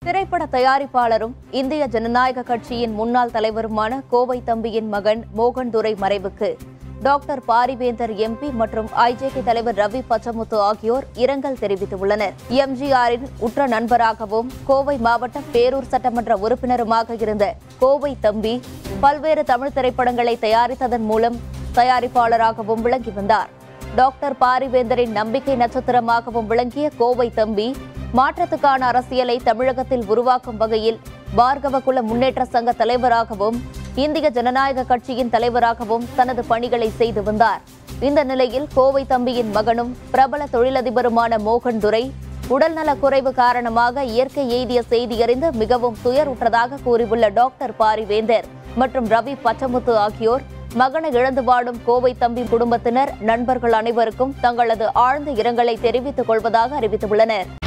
திரைப்பட தயாரிப்பாளரும் இந்திய ஜனநாயக கட்சியின் முன்னாள் தலைவருமான கோவை தம்பியின் மகன் மோகன் துரை மறைவுக்கு டாக்டர் பாரிவேந்தர் எம்பி மற்றும் ஐஜேகே தலைவர் ரவி பச்சமுத்து ஆகியோர் இரங்கல் தெரிவித்துள்ளனர் எம்ஜிஆரின் உற்ற நண்பராகவும் கோவை மாவட்ட பேரூர் சட்டமன்ற உறுப்பினருமாக இருந்த கோவை தம்பி பல்வேறு தமிழ் திரைப்படங்களை தயாரித்ததன் மூலம் தயாரிப்பாளராகவும் விளங்கி வந்தார் டாக்டர் பாரிவேந்தரின் நம்பிக்கை நட்சத்திரமாகவும் விளங்கிய கோவை தம்பி மாற்றத்துக்கான அரசியலை தமிழகத்தில் உருவாக்கும் வகையில் பார்கவகுல முன்னேற்ற சங்க தலைவராகவும் இந்திய ஜனநாயக கட்சியின் தலைவராகவும் தனது பணிகளை செய்து வந்தார் இந்த நிலையில் கோவை தம்பியின் மகனும் பிரபல தொழிலதிபருமான மோகன் துரை உடல்நலக் குறைவு காரணமாக இயற்கை எய்திய செய்தி அறிந்து மிகவும் துயருற்றதாக கூறியுள்ள டாக்டர் பாரிவேந்தர் மற்றும் ரவி பச்சமுத்து ஆகியோர் மகனை இழந்து வாடும் கோவை தம்பி குடும்பத்தினர் நண்பர்கள் அனைவருக்கும் தங்களது ஆழ்ந்த இரங்கலை தெரிவித்துக் கொள்வதாக அறிவித்துள்ளனர்